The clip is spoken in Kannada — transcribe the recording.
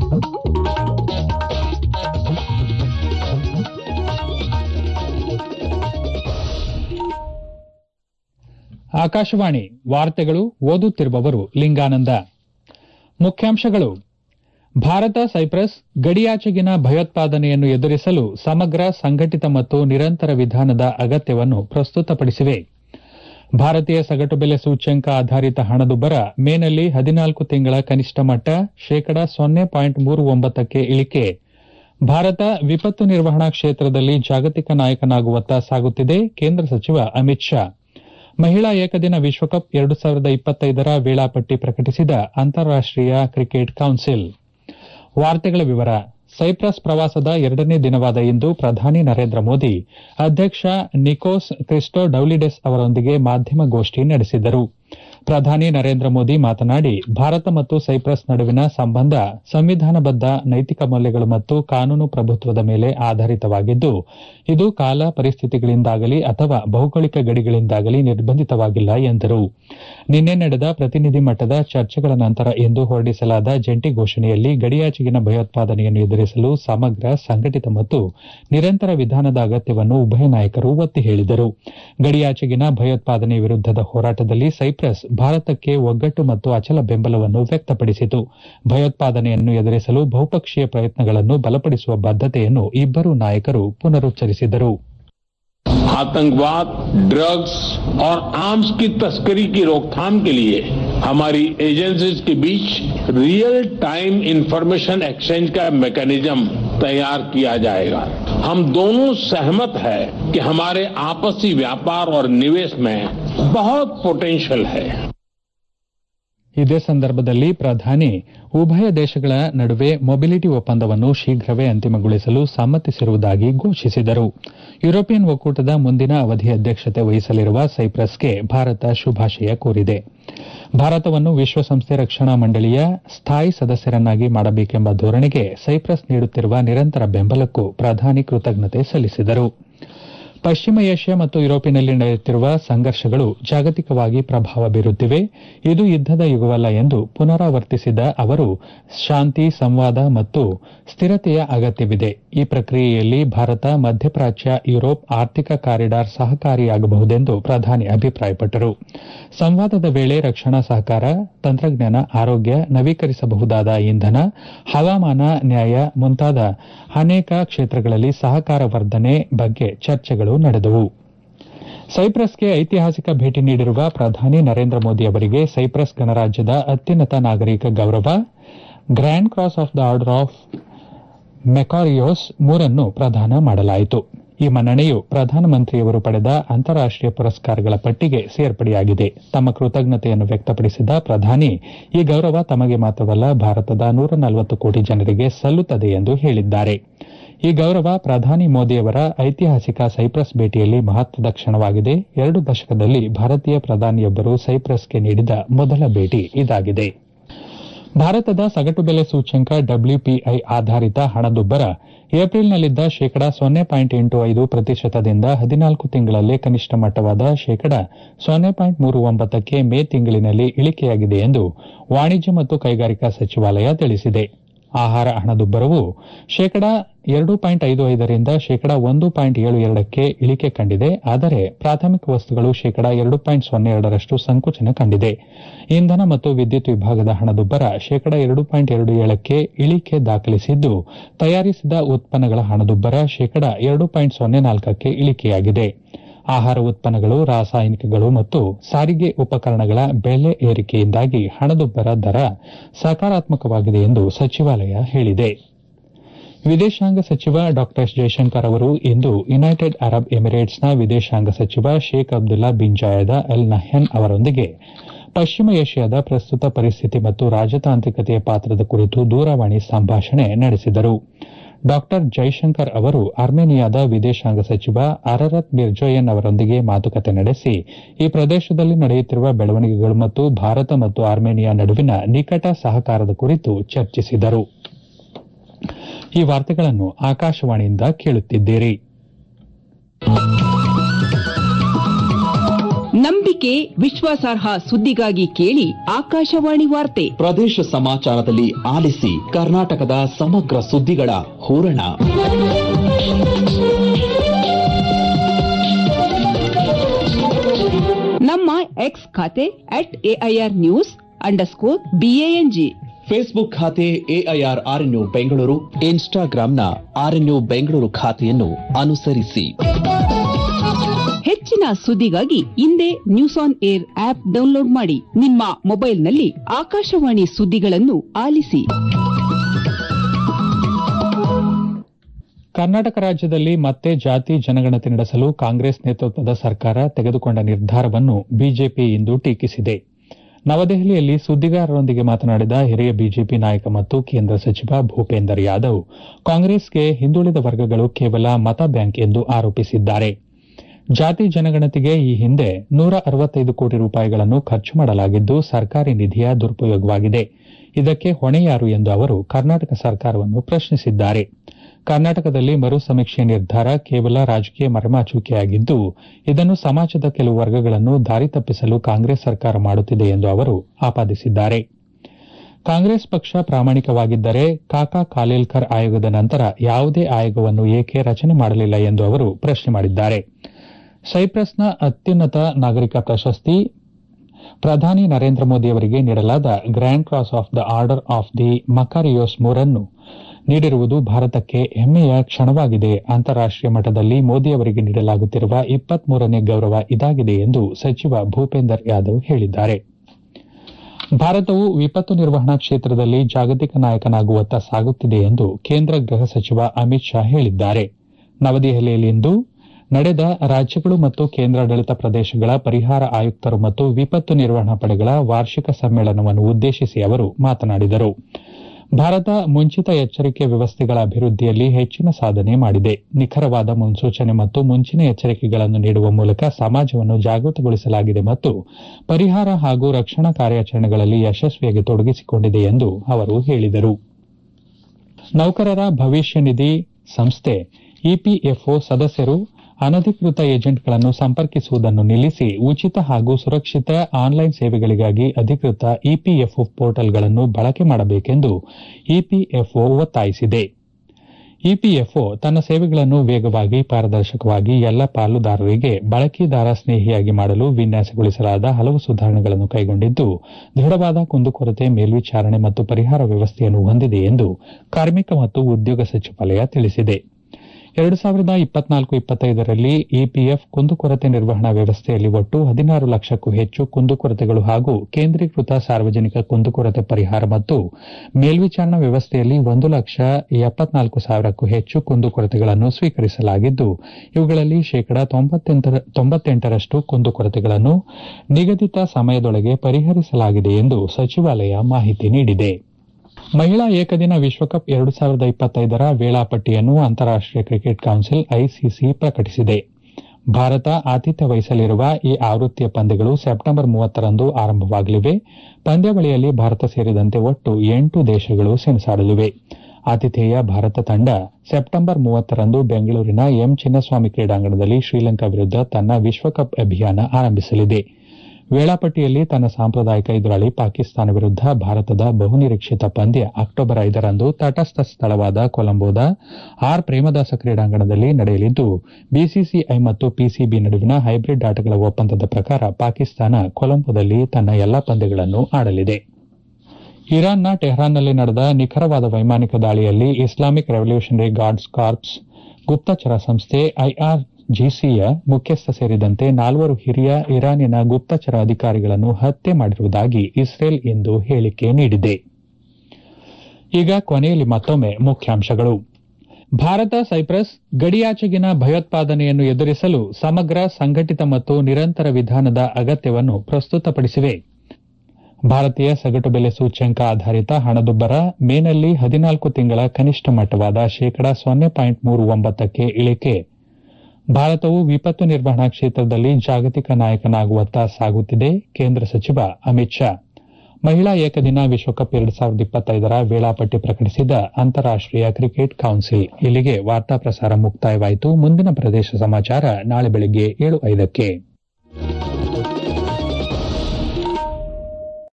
ಆಕಾಶವಾಣಿ ವಾರ್ತೆಗಳು ಓದುತ್ತಿರುವವರು ಲಿಂಗಾನಂದ ಮುಖ್ಯಾಂಶಗಳು ಭಾರತ ಸೈಪ್ರಸ್ ಗಡಿಯಾಚೆಗಿನ ಭಯೋತ್ಪಾದನೆಯನ್ನು ಎದುರಿಸಲು ಸಮಗ್ರ ಸಂಘಟಿತ ಮತ್ತು ನಿರಂತರ ವಿಧಾನದ ಅಗತ್ಯವನ್ನು ಪ್ರಸ್ತುತಪಡಿಸಿವೆ ಭಾರತೀಯ ಸಗಟು ಬೆಲೆ ಸೂಚ್ಯಂಕ ಆಧಾರಿತ ಹಣದುಬ್ಬರ ಮೇನಲ್ಲಿ ಹದಿನಾಲ್ಕು ತಿಂಗಳ ಕನಿಷ್ಠ ಮಟ್ಟ ಶೇಕಡ ಸೊನ್ನೆ ಪಾಯಿಂಟ್ ಮೂರು ಒಂಬತ್ತಕ್ಕೆ ಇಳಿಕೆ ಭಾರತ ವಿಪತ್ತು ನಿರ್ವಹಣಾ ಕ್ಷೇತ್ರದಲ್ಲಿ ಜಾಗತಿಕ ನಾಯಕನಾಗುವತ್ತ ಸಾಗುತ್ತಿದೆ ಕೇಂದ್ರ ಸಚಿವ ಅಮಿತ್ ಶಾ ಮಹಿಳಾ ಏಕದಿನ ವಿಶ್ವಕಪ್ ಎರಡು ಸಾವಿರದ ಇಪ್ಪತ್ತೈದರ ವೇಳಾಪಟ್ಟಿ ಪ್ರಕಟಿಸಿದ ಅಂತಾರಾಷ್ಟೀಯ ಕ್ರಿಕೆಟ್ ಕೌನ್ಸಿಲ್ ವಾರ್ತೆಗಳ ವಿವರ ಸೈಪ್ರಸ್ ಪ್ರವಾಸದ ಎರಡನೇ ದಿನವಾದ ಇಂದು ಪ್ರಧಾನಿ ನರೇಂದ್ರ ಮೋದಿ ಅಧ್ಯಕ್ಷ ನಿಕೋಸ್ ಕ್ರಿಸ್ಟೋಡೌಲಿಡೆಸ್ ಅವರೊಂದಿಗೆ ಮಾಧ್ಯಮಗೋಷ್ಠಿ ನಡೆಸಿದರು ಪ್ರಧಾನಿ ನರೇಂದ್ರ ಮೋದಿ ಮಾತನಾಡಿ ಭಾರತ ಮತ್ತು ಸೈಪ್ರಸ್ ನಡುವಿನ ಸಂಬಂಧ ಸಂವಿಧಾನಬದ್ದ ನೈತಿಕ ಮೌಲ್ಯಗಳು ಮತ್ತು ಕಾನೂನು ಪ್ರಭುತ್ವದ ಮೇಲೆ ಆಧಾರಿತವಾಗಿದ್ದು ಇದು ಕಾಲ ಪರಿಸ್ಥಿತಿಗಳಿಂದಾಗಲಿ ಅಥವಾ ಭೌಗೋಳಿಕ ಗಡಿಗಳಿಂದಾಗಲಿ ನಿರ್ಬಂಧಿತವಾಗಿಲ್ಲ ಎಂದರು ನಿನ್ನೆ ನಡೆದ ಪ್ರತಿನಿಧಿ ಮಟ್ಟದ ಚರ್ಚೆಗಳ ನಂತರ ಇಂದು ಹೊರಡಿಸಲಾದ ಜಂಟಿ ಘೋಷಣೆಯಲ್ಲಿ ಗಡಿಯಾಚೆಗಿನ ಭಯೋತ್ಪಾದನೆಯನ್ನು ಎದುರಿಸಲು ಸಮಗ್ರ ಸಂಘಟಿತ ಮತ್ತು ನಿರಂತರ ವಿಧಾನದ ಅಗತ್ಯವನ್ನು ಉಭಯ ನಾಯಕರು ಒತ್ತಿ ಹೇಳಿದರು ಗಡಿಯಾಚೆಗಿನ ಭಯೋತ್ಪಾದನೆ ವಿರುದ್ದದ ಹೋರಾಟದಲ್ಲಿ ಸೈಪ್ರಸ್ ಭಾರತಕ್ಕೆ ಒಗ್ಗಟ್ಟು ಮತ್ತು ಅಚಲ ಬೆಂಬಲವನ್ನು ವ್ಯಕ್ತಪಡಿಸಿತು ಭಯೋತ್ಪಾದನೆಯನ್ನು ಎದುರಿಸಲು ಬಹುಪಕ್ಷೀಯ ಪ್ರಯತ್ನಗಳನ್ನು ಬಲಪಡಿಸುವ ಬದ್ದತೆಯನ್ನು ಇಬ್ಬರೂ ನಾಯಕರು ಪುನರುಚ್ಚರಿಸಿದರು आतंकवाद ड्रग्स और आर्म्स की तस्करी की रोकथाम के लिए हमारी एजेंसीज के बीच रियल टाइम इंफॉर्मेशन एक्सचेंज का मैकेनिज्म तैयार किया जाएगा हम दोनों सहमत है कि हमारे आपसी व्यापार और निवेश में बहुत पोटेंशियल है ಇದೇ ಸಂದರ್ಭದಲ್ಲಿ ಪ್ರಧಾನಿ ಉಭಯ ದೇಶಗಳ ನಡುವೆ ಮೊಬಿಲಿಟಿ ಒಪ್ಪಂದವನ್ನು ಶೀಘ್ರವೇ ಅಂತಿಮಗೊಳಿಸಲು ಸಮ್ಮತಿಸಿರುವುದಾಗಿ ಘೋಷಿಸಿದರು ಯುರೋಪಿಯನ್ ಒಕ್ಕೂಟದ ಮುಂದಿನ ಅವಧಿ ಅಧ್ಯಕ್ಷತೆ ವಹಿಸಲಿರುವ ಸೈಪ್ರಸ್ಗೆ ಭಾರತ ಶುಭಾಶಯ ಕೋರಿದೆ ಭಾರತವನ್ನು ವಿಶ್ವಸಂಸ್ಥೆ ರಕ್ಷಣಾ ಮಂಡಳಿಯ ಸ್ಥಾಯಿ ಸದಸ್ಯರನ್ನಾಗಿ ಮಾಡಬೇಕೆಂಬ ಧೋರಣೆಗೆ ಸೈಪ್ರಸ್ ನೀಡುತ್ತಿರುವ ನಿರಂತರ ಬೆಂಬಲಕ್ಕೂ ಪ್ರಧಾನಿ ಕೃತಜ್ಞತೆ ಸಲ್ಲಿಸಿದರು ಪಶ್ಚಿಮ ಏಷ್ಯಾ ಮತ್ತು ಯುರೋಪಿನಲ್ಲಿ ನಡೆಯುತ್ತಿರುವ ಸಂಘರ್ಷಗಳು ಜಾಗತಿಕವಾಗಿ ಪ್ರಭಾವ ಬೀರುತ್ತಿವೆ ಇದು ಯುದ್ದದ ಯುಗವಲ್ಲ ಎಂದು ಪುನರಾವರ್ತಿಸಿದ ಅವರು ಶಾಂತಿ ಸಂವಾದ ಮತ್ತು ಸ್ಥಿರತೆಯ ಅಗತ್ಯವಿದೆ ಈ ಪ್ರಕ್ರಿಯೆಯಲ್ಲಿ ಭಾರತ ಮಧ್ಯಪ್ರಾಚ್ಯ ಯುರೋಪ್ ಆರ್ಥಿಕ ಕಾರಿಡಾರ್ ಸಹಕಾರಿಯಾಗಬಹುದೆಂದು ಪ್ರಧಾನಿ ಅಭಿಪ್ರಾಯಪಟ್ಟರು ಸಂವಾದದ ವೇಳೆ ರಕ್ಷಣಾ ಸಹಕಾರ ತಂತ್ರಜ್ಞಾನ ಆರೋಗ್ಯ ನವೀಕರಿಸಬಹುದಾದ ಇಂಧನ ಹವಾಮಾನ ನ್ಯಾಯ ಮುಂತಾದ ಅನೇಕ ಕ್ಷೇತ್ರಗಳಲ್ಲಿ ಸಹಕಾರ ವರ್ಧನೆ ಬಗ್ಗೆ ಚರ್ಚೆಗಳು ನಡೆದವು ಸೈಪ್ರಸ್ಗೆ ಐತಿಹಾಸಿಕ ಭೇಟಿ ನೀಡಿರುವ ಪ್ರಧಾನಿ ನರೇಂದ್ರ ಮೋದಿ ಅವರಿಗೆ ಸೈಪ್ರಸ್ ಗಣರಾಜ್ಯದ ಅತ್ಯುನ್ನತ ನಾಗರಿಕ ಗೌರವ grand cross of the order of Makarios ಮೂರನ್ನು ಪ್ರದಾನ ಮಾಡಲಾಯಿತು ಈ ಮನ್ನಣೆಯು ಪ್ರಧಾನಮಂತ್ರಿಯವರು ಪಡೆದ ಅಂತಾರಾಷ್ಟೀಯ ಪುರಸ್ಕಾರಗಳ ಪಟ್ಟಿಗೆ ಸೇರ್ಪಡೆಯಾಗಿದೆ ತಮ್ಮ ಕೃತಜ್ಞತೆಯನ್ನು ವ್ಯಕ್ತಪಡಿಸಿದ ಪ್ರಧಾನಿ ಈ ಗೌರವ ತಮಗೆ ಮಾತ್ರವಲ್ಲ ಭಾರತದ ನೂರ ನಲವತ್ತು ಕೋಟಿ ಜನರಿಗೆ ಸಲ್ಲುತ್ತದೆ ಎಂದು ಹೇಳಿದ್ದಾರೆ ಈ ಗೌರವ ಪ್ರಧಾನಿ ಮೋದಿಯವರ ಐತಿಹಾಸಿಕ ಸೈಪ್ರಸ್ ಭೇಟಿಯಲ್ಲಿ ಮಹತ್ವದ ಕ್ಷಣವಾಗಿದೆ ಎರಡು ದಶಕದಲ್ಲಿ ಭಾರತೀಯ ಪ್ರಧಾನಿಯೊಬ್ಬರು ಸೈಪ್ರಸ್ಗೆ ನೀಡಿದ ಮೊದಲ ಭೇಟಿ ಇದಾಗಿದೆ ಭಾರತದ ಸಗಟು ಬೆಲೆ ಸೂಚ್ಯಂಕ ಡಬ್ಲ್ಯೂಪಿಐ ಆಧಾರಿತ ಹಣದುಬ್ಬರ ಏಪ್ರಿಲ್ನಲ್ಲಿದ್ದ ಶೇಕಡ ಸೊನ್ನೆ ಪಾಯಿಂಟ್ ಎಂಟು ಐದು ಪ್ರತಿಶತದಿಂದ ಹದಿನಾಲ್ಕು ತಿಂಗಳಲ್ಲೇ ಕನಿಷ್ಠ ಮಟ್ಟವಾದ ಶೇಕಡ ಸೊನ್ನೆ ಪಾಯಿಂಟ್ ಮೂರು ಒಂಬತ್ತಕ್ಕೆ ಮೇ ತಿಂಗಳಿನಲ್ಲಿ ಇಳಿಕೆಯಾಗಿದೆ ಎಂದು ವಾಣಿಜ್ಯ ಮತ್ತು ಕೈಗಾರಿಕಾ ಸಚಿವಾಲಯ ತಿಳಿಸಿದೆ ಆಹಾರ ಹಣದುಬ್ಬರವು ಶೇಕಡ ಎರಡು ಪಾಯಿಂಟ್ ಐದು ಐದರಿಂದ ಶೇಕಡ ಒಂದು ಪಾಯಿಂಟ್ ಏಳು ಎರಡಕ್ಕೆ ಇಳಿಕೆ ಕಂಡಿದೆ ಆದರೆ ಪ್ರಾಥಮಿಕ ವಸ್ತುಗಳು ಶೇಕಡ ಎರಡು ಪಾಯಿಂಟ್ ಸೊನ್ನೆ ಎರಡರಷ್ಟು ಸಂಕುಚನ ಕಂಡಿದೆ ಇಂಧನ ಮತ್ತು ವಿದ್ಯುತ್ ವಿಭಾಗದ ಹಣದುಬ್ಬರ ಶೇಕಡ ಎರಡು ಪಾಯಿಂಟ್ ಎರಡು ಏಳಕ್ಕೆ ಇಳಿಕೆ ದಾಖಲಿಸಿದ್ದು ತಯಾರಿಸಿದ ಉತ್ಪನ್ನಗಳ ಹಣದುಬ್ಬರ ಶೇಕಡ ಎರಡು ಪಾಯಿಂಟ್ ಸೊನ್ನೆ ನಾಲ್ಕಕ್ಕೆ ಇಳಿಕೆಯಾಗಿದೆ ಆಹಾರ ಉತ್ಪನ್ನಗಳು ರಾಸಾಯನಿಕಗಳು ಮತ್ತು ಸಾರಿಗೆ ಉಪಕರಣಗಳ ಬೆಲೆ ಏರಿಕೆಯಿಂದಾಗಿ ಹಣದುಬ್ಬರ ದರ ಸಕಾರಾತ್ಮಕವಾಗಿದೆ ಎಂದು ಸಚಿವಾಲಯ ಹೇಳಿದೆ ವಿದೇಶಾಂಗ ಸಚಿವ ಡಾ ಎಸ್ ಜೈಶಂಕರ್ ಅವರು ಇಂದು ಯುನೈಟೆಡ್ ಅರಬ್ ಎಮಿರೇಟ್ಸ್ನ ವಿದೇಶಾಂಗ ಸಚಿವ ಶೇಖ್ ಅಬ್ದುಲ್ಲಾ ಬಿನ್ ಜಾಯದ ಅಲ್ ನಹ್ಯನ್ ಅವರೊಂದಿಗೆ ಪಶ್ಚಿಮ ಏಷ್ಯಾದ ಪ್ರಸ್ತುತ ಪರಿಸ್ಥಿತಿ ಮತ್ತು ರಾಜತಾಂತ್ರಿಕತೆಯ ಪಾತ್ರದ ಕುರಿತು ದೂರವಾಣಿ ಸಂಭಾಷಣೆ ನಡೆಸಿದರು ಡಾ ಜೈಶಂಕರ್ ಅವರು ಅರ್ಮೇನಿಯಾದ ವಿದೇಶಾಂಗ ಸಚಿವ ಅರರತ್ ಮಿರ್ಜೋಯನ್ ಅವರೊಂದಿಗೆ ಮಾತುಕತೆ ನಡೆಸಿ ಈ ಪ್ರದೇಶದಲ್ಲಿ ನಡೆಯುತ್ತಿರುವ ಬೆಳವಣಿಗೆಗಳು ಮತ್ತು ಭಾರತ ಮತ್ತು ಆರ್ಮೇನಿಯಾ ನಡುವಿನ ನಿಕಟ ಸಹಕಾರದ ಕುರಿತು ಚರ್ಚಿಸಿದರು ಈ ವಾರ್ತೆಗಳನ್ನು ಆಕಾಶವಾಣಿಯಿಂದ ಕೇಳುತ್ತಿದ್ದೀರಿ ನಂಬಿಕೆ ನಂಬಿಕೆ ವಿಶ್ವಾಸಾರ್ಹ ಸುದ್ದಿಗಾಗಿ ಕೇಳಿ ಆಕಾಶವಾಣಿ ವಾರ್ತೆ ಪ್ರದೇಶ ಸಮಾಚಾರದಲ್ಲಿ ಆಲಿಸಿ ಕರ್ನಾಟಕದ ಸಮಗ್ರ ಸುದ್ದಿಗಳ ಹೂರಣ ನಮ್ಮ ಎಕ್ಸ್ ಖಾತೆ at AIR news underscore BANG Facebook ಖಾತೆ ಎಐಆರ್ ಆರ್ಎನ್ಯು ಬೆಂಗಳೂರು ಇನ್ಸ್ಟಾಗ್ರಾಂನ ಆರ್ಎನ್ಯು ಬೆಂಗಳೂರು ಖಾತೆಯನ್ನು ಅನುಸರಿಸಿ ಹೆಚ್ಚಿನ ಸುದ್ದಿಗಾಗಿ ಹಿಂದೆ news on air app download ಮಾಡಿ ನಿಮ್ಮ ಮೊಬೈಲ್ನಲ್ಲಿ ಆಕಾಶವಾಣಿ ಸುದ್ದಿಗಳನ್ನು ಆಲಿಸಿ ಕರ್ನಾಟಕ ರಾಜ್ಯದಲ್ಲಿ ಮತ್ತೆ ಜಾತಿ ಜನಗಣತಿ ನಡೆಸಲು ಕಾಂಗ್ರೆಸ್ ನೇತೃತ್ವದ ಸರ್ಕಾರ ತೆಗೆದುಕೊಂಡ ನಿರ್ಧಾರವನ್ನು ಬಿಜೆಪಿ ಇಂದು ಟೀಕಿಸಿದೆ ನವದೆಹಲಿಯಲ್ಲಿ ಸುದ್ದಿಗಾರರೊಂದಿಗೆ ಮಾತನಾಡಿದ ಹಿರಿಯ ಬಿಜೆಪಿ ನಾಯಕ ಮತ್ತು ಕೇಂದ್ರ ಸಚಿವ ಭೂಪೇಂದರ್ ಯಾದವ್ ಕಾಂಗ್ರೆಸ್ಗೆ ಹಿಂದುಳಿದ ವರ್ಗಗಳು ಕೇವಲ ಮತ ಬ್ಯಾಂಕ್ ಎಂದು ಆರೋಪಿಸಿದ್ದಾರೆ ಜಾತಿ ಜನಗಣತಿಗೆ ಈ ಹಿಂದೆ ನೂರ ಅರವತ್ತೈದು ಕೋಟಿ ರೂಪಾಯಿಗಳನ್ನು ಖರ್ಚು ಮಾಡಲಾಗಿದ್ದು ಸರ್ಕಾರಿ ನಿಧಿಯ ದುರುಪಯೋಗವಾಗಿದೆ ಇದಕ್ಕೆ ಹೊಣೆ ಯಾರು ಎಂದು ಅವರು ಕರ್ನಾಟಕ ಸರ್ಕಾರವನ್ನು ಪ್ರಶ್ನಿಸಿದ್ದಾರೆ ಕರ್ನಾಟಕದಲ್ಲಿ ಮರು ಸಮೀಕ್ಷೆ ನಿರ್ಧಾರ ಕೇವಲ ರಾಜಕೀಯ ಮರೆಮಾಚುವಿಕೆಯಾಗಿದ್ದು ಇದನ್ನು ಸಮಾಜದ ಕೆಲವು ವರ್ಗಗಳನ್ನು ದಾರಿ ತಪ್ಪಿಸಲು ಕಾಂಗ್ರೆಸ್ ಸರ್ಕಾರ ಮಾಡುತ್ತಿದೆ ಎಂದು ಅವರು ಆಪಾದಿಸಿದ್ದಾರೆ ಕಾಂಗ್ರೆಸ್ ಪಕ್ಷ ಪ್ರಾಮಾಣಿಕವಾಗಿದ್ದರೆ ಕಾಕಾ ಕಾಲೇಲ್ಕರ್ ಆಯೋಗದ ನಂತರ ಯಾವುದೇ ಆಯೋಗವನ್ನು ಏಕೆ ರಚನೆ ಮಾಡಲಿಲ್ಲ ಎಂದು ಅವರು ಪ್ರಶ್ನೆ ಮಾಡಿದ್ದಾರೆ ಸೈಪ್ರಸ್ನ ಅತ್ಯುನ್ನತ ನಾಗರಿಕ ಪ್ರಶಸ್ತಿ ಪ್ರಧಾನಿ ನರೇಂದ್ರ ಮೋದಿ ಅವರಿಗೆ ನೀಡಲಾದ grand cross of the order of the Makarios ಮೂರನ್ನು ನೀಡಿರುವುದು ಭಾರತಕ್ಕೆ ಹೆಮ್ಮೆಯ ಕ್ಷಣವಾಗಿದೆ ಅಂತಾರಾಷ್ಟೀಯ ಮಟ್ಟದಲ್ಲಿ ಮೋದಿ ಅವರಿಗೆ ನೀಡಲಾಗುತ್ತಿರುವ ಇಪ್ಪತ್ಮೂರನೇ ಗೌರವ ಇದಾಗಿದೆ ಎಂದು ಸಚಿವ ಭೂಪೇಂದರ್ ಯಾದವ್ ಹೇಳಿದ್ದಾರೆ ಭಾರತವು ವಿಪತ್ತು ನಿರ್ವಹಣಾ ಕ್ಷೇತ್ರದಲ್ಲಿ ಜಾಗತಿಕ ನಾಯಕನಾಗುವತ್ತ ಸಾಗುತ್ತಿದೆ ಎಂದು ಕೇಂದ್ರ ಗೃಹ ಸಚಿವ ಅಮಿತ್ ಶಾ ಹೇಳಿದ್ದಾರೆ ನವದೆಹಲಿಯಲ್ಲಿಂದು ನಡೆದ ರಾಜ್ಯಗಳು ಮತ್ತು ಕೇಂದ್ರಾಡಳಿತ ಪ್ರದೇಶಗಳ ಪರಿಹಾರ ಆಯುಕ್ತರು ಮತ್ತು ವಿಪತ್ತು ನಿರ್ವಹಣಾ ಪಡೆಗಳ ವಾರ್ಷಿಕ ಸಮ್ಮೇಳನವನ್ನು ಉದ್ದೇಶಿಸಿ ಅವರು ಮಾತನಾಡಿದರು ಭಾರತ ಮುಂಚಿತ ಎಚ್ಚರಿಕೆ ವ್ಯವಸ್ಥೆಗಳ ಅಭಿವೃದ್ಧಿಯಲ್ಲಿ ಹೆಚ್ಚಿನ ಸಾಧನೆ ಮಾಡಿದೆ ನಿಖರವಾದ ಮುನ್ಸೂಚನೆ ಮತ್ತು ಮುಂಚಿನ ಎಚ್ಚರಿಕೆಗಳನ್ನು ನೀಡುವ ಮೂಲಕ ಸಮಾಜವನ್ನು ಜಾಗೃತಗೊಳಿಸಲಾಗಿದೆ ಮತ್ತು ಪರಿಹಾರ ಹಾಗೂ ರಕ್ಷಣಾ ಕಾರ್ಯಾಚರಣೆಗಳಲ್ಲಿ ಯಶಸ್ವಿಯಾಗಿ ತೊಡಗಿಸಿಕೊಂಡಿದೆ ಎಂದು ಅವರು ಹೇಳಿದರು ನೌಕರರ ಭವಿಷ್ಯ ನಿಧಿ ಸಂಸ್ಥೆ ಇಪಿಎಫ್ಒ ಸದಸ್ಯರು ಅನಧಿಕೃತ ಏಜೆಂಟ್ಗಳನ್ನು ಸಂಪರ್ಕಿಸುವುದನ್ನು ನಿಲ್ಲಿಸಿ ಉಚಿತ ಹಾಗೂ ಸುರಕ್ಷಿತ ಆನ್ಲೈನ್ ಸೇವೆಗಳಿಗಾಗಿ ಅಧಿಕೃತ ಇಪಿಎಫ್ಒ ಪೋರ್ಟಲ್ಗಳನ್ನು ಬಳಕೆ ಮಾಡಬೇಕೆಂದು ಇಪಿಎಫ್ಒ ಒತ್ತಾಯಿಸಿದೆ ಇಪಿಎಫ್ಒ ತನ್ನ ಸೇವೆಗಳನ್ನು ವೇಗವಾಗಿ ಪಾರದರ್ಶಕವಾಗಿ ಎಲ್ಲ ಪಾಲುದಾರರಿಗೆ ಬಳಕೆದಾರ ಸ್ನೇಹಿಯಾಗಿ ಮಾಡಲು ವಿನ್ಯಾಸಗೊಳಿಸಲಾದ ಹಲವು ಸುಧಾರಣೆಗಳನ್ನು ಕೈಗೊಂಡಿದ್ದು ದೃಢವಾದ ಕುಂದುಕೊರತೆ ಮೇಲ್ವಿಚಾರಣೆ ಮತ್ತು ಪರಿಹಾರ ವ್ಯವಸ್ಥೆಯನ್ನು ಹೊಂದಿದೆ ಎಂದು ಕಾರ್ಮಿಕ ಮತ್ತು ಉದ್ಯೋಗ ಸಚಿವಾಲಯ ತಿಳಿಸಿದೆ ಎರಡು ಸಾವಿರದ ಇಪ್ಪತ್ನಾಲ್ಕು ಇಪ್ಪತ್ತೈದರಲ್ಲಿ ಇಪಿಎಫ್ ಕುಂದುಕೊರತೆ ನಿರ್ವಹಣಾ ವ್ಯವಸ್ಥೆಯಲ್ಲಿ ಒಟ್ಟು ಹದಿನಾರು ಲಕ್ಷಕ್ಕೂ ಹೆಚ್ಚು ಕುಂದುಕೊರತೆಗಳು ಹಾಗೂ ಕೇಂದ್ರೀಕೃತ ಸಾರ್ವಜನಿಕ ಕುಂದುಕೊರತೆ ಪರಿಹಾರ ಮತ್ತು ಮೇಲ್ವಿಚಾರಣಾ ವ್ಯವಸ್ಥೆಯಲ್ಲಿ ಒಂದು ಲಕ್ಷ ಎಪ್ಪತ್ನಾಲ್ಕು ಸಾವಿರಕ್ಕೂ ಹೆಚ್ಚು ಕುಂದುಕೊರತೆಗಳನ್ನು ಸ್ವೀಕರಿಸಲಾಗಿದ್ದು ಇವುಗಳಲ್ಲಿ ಶೇಕಡ ತೊಂಬತ್ತೆಂಟರಷ್ಟು ಕುಂದುಕೊರತೆಗಳನ್ನು ನಿಗದಿತ ಸಮಯದೊಳಗೆ ಪರಿಹರಿಸಲಾಗಿದೆ ಎಂದು ಸಚಿವಾಲಯ ಮಾಹಿತಿ ನೀಡಿದೆ ಮಹಿಳಾ ಏಕದಿನ ವಿಶ್ವಕಪ್ ಎರಡು ಸಾವಿರದ ಇಪ್ಪತ್ತೈದರ ವೇಳಾಪಟ್ಟಿಯನ್ನು ಅಂತಾರಾಷ್ಟೀಯ ಕ್ರಿಕೆಟ್ ಕೌನ್ಸಿಲ್ ಐಸಿಸಿ ಪ್ರಕಟಿಸಿದೆ ಭಾರತ ಆತಿಥ್ಯ ವಹಿಸಲಿರುವ ಈ ಆವೃತ್ತಿಯ ಪಂದ್ಯಗಳು ಸೆಪ್ಟೆಂಬರ್ ಮೂವತ್ತರಂದು ಆರಂಭವಾಗಲಿವೆ ಪಂದ್ಯಾವಳಿಯಲ್ಲಿ ಭಾರತ ಸೇರಿದಂತೆ ಒಟ್ಟು ಎಂಟು ದೇಶಗಳು ಸೆಣಸಾಡಲಿವೆ ಆತಿಥೇಯ ಭಾರತ ತಂಡ ಸೆಪ್ಟೆಂಬರ್ ಮೂವತ್ತರಂದು ಬೆಂಗಳೂರಿನ ಎಂ ಚಿನ್ನಸ್ವಾಮಿ ಕ್ರೀಡಾಂಗಣದಲ್ಲಿ ಶ್ರೀಲಂಕಾ ವಿರುದ್ಧ ತನ್ನ ವಿಶ್ವಕಪ್ ಅಭಿಯಾನ ಆರಂಭಿಸಲಿದೆ ವೇಳಾಪಟ್ಟಿಯಲ್ಲಿ ತನ್ನ ಸಾಂಪ್ರದಾಯಿಕ ಎದುರಾಳಿ ಪಾಕಿಸ್ತಾನ ವಿರುದ್ಧ ಭಾರತದ ಬಹುನಿರೀಕ್ಷಿತ ಪಂದ್ಯ ಅಕ್ಟೋಬರ್ ಐದರಂದು ತಟಸ್ಥ ಸ್ಥಳವಾದ ಕೊಲಂಬೋದ ಆರ್ ಪ್ರೇಮದಾಸ ಕ್ರೀಡಾಂಗಣದಲ್ಲಿ ನಡೆಯಲಿದ್ದು ಬಿಸಿಸಿಐ ಮತ್ತು ಪಿಸಿಬಿ ನಡುವಿನ ಹೈಬ್ರಿಡ್ ಆಟಗಳ ಒಪ್ಪಂದದ ಪ್ರಕಾರ ಪಾಕಿಸ್ತಾನ ಕೊಲಂಬೋದಲ್ಲಿ ತನ್ನ ಎಲ್ಲಾ ಪಂದ್ಯಗಳನ್ನು ಆಡಲಿದೆ ಇರಾನ್ನ ಟೆಹರಾನ್ನಲ್ಲಿ ನಡೆದ ನಿಖರವಾದ ವೈಮಾನಿಕ ದಾಳಿಯಲ್ಲಿ ಇಸ್ಲಾಮಿಕ್ ರೆವಲ್ಯೂಷನರಿ ಗಾರ್ಡ್ಸ್ ಕಾರ್ಪ್ಸ್ ಗುಪ್ತಚರ ಸಂಸ್ಥೆ ಐಆರ್ಜಿಸಿಯ ಮುಖ್ಯಸ್ಥ ಸೇರಿದಂತೆ ನಾಲ್ವರು ಹಿರಿಯ ಇರಾನಿನ ಗುಪ್ತಚರ ಅಧಿಕಾರಿಗಳನ್ನು ಹತ್ಯೆ ಮಾಡಿರುವುದಾಗಿ ಇಸ್ರೇಲ್ ಇಂದು ಹೇಳಿಕೆ ನೀಡಿದೆ ಈಗ ಕೊನೆಯಲ್ಲಿ ಮತ್ತೊಮ್ಮೆ ಮುಖ್ಯಾಂಶಗಳು ಭಾರತ ಸೈಪ್ರಸ್ ಗಡಿಯಾಚೆಗಿನ ಭಯೋತ್ಪಾದನೆಯನ್ನು ಎದುರಿಸಲು ಸಮಗ್ರ ಸಂಘಟಿತ ಮತ್ತು ನಿರಂತರ ವಿಧಾನದ ಅಗತ್ಯವನ್ನು ಪ್ರಸ್ತುತಪಡಿಸಿವೆ ಭಾರತೀಯ ಸಗಟು ಬೆಲೆ ಸೂಚ್ಯಂಕ ಆಧಾರಿತ ಹಣದುಬ್ಬರ ಮೇನಲ್ಲಿ ಹದಿನಾಲ್ಕು ತಿಂಗಳ ಕನಿಷ್ಠ ಮಟ್ಟವಾದ ಶೇಕಡ ಸೊನ್ನೆ ಪಾಯಿಂಟ್ ಮೂರು ಒಂಬತ್ತಕ್ಕೆ ಇಳಿಕೆ ಭಾರತವು ವಿಪತ್ತು ನಿರ್ವಹಣಾ ಕ್ಷೇತ್ರದಲ್ಲಿ ಜಾಗತಿಕ ನಾಯಕನಾಗುವತ್ತ ಸಾಗುತ್ತಿದೆ ಕೇಂದ್ರ ಸಚಿವ ಅಮಿತ್ ಶಾ ಮಹಿಳಾ ಏಕದಿನ ವಿಶ್ವಕಪ್ ಎರಡು ಸಾವಿರದ ಇಪ್ಪತ್ತೈದರ ವೇಳಾಪಟ್ಟಿ ಪ್ರಕಟಿಸಿದ ಅಂತಾರಾಷ್ಟೀಯ ಕ್ರಿಕೆಟ್ ಕೌನ್ಸಿಲ್ ಇಲ್ಲಿಗೆ ವಾರ್ತಾ ಪ್ರಸಾರ ಮುಕ್ತಾಯವಾಯಿತು ಮುಂದಿನ ಪ್ರದೇಶ ಸಮಾಚಾರ ನಾಳೆ ಬೆಳಗ್ಗೆ ಏಳು ಐದಕ್ಕೆ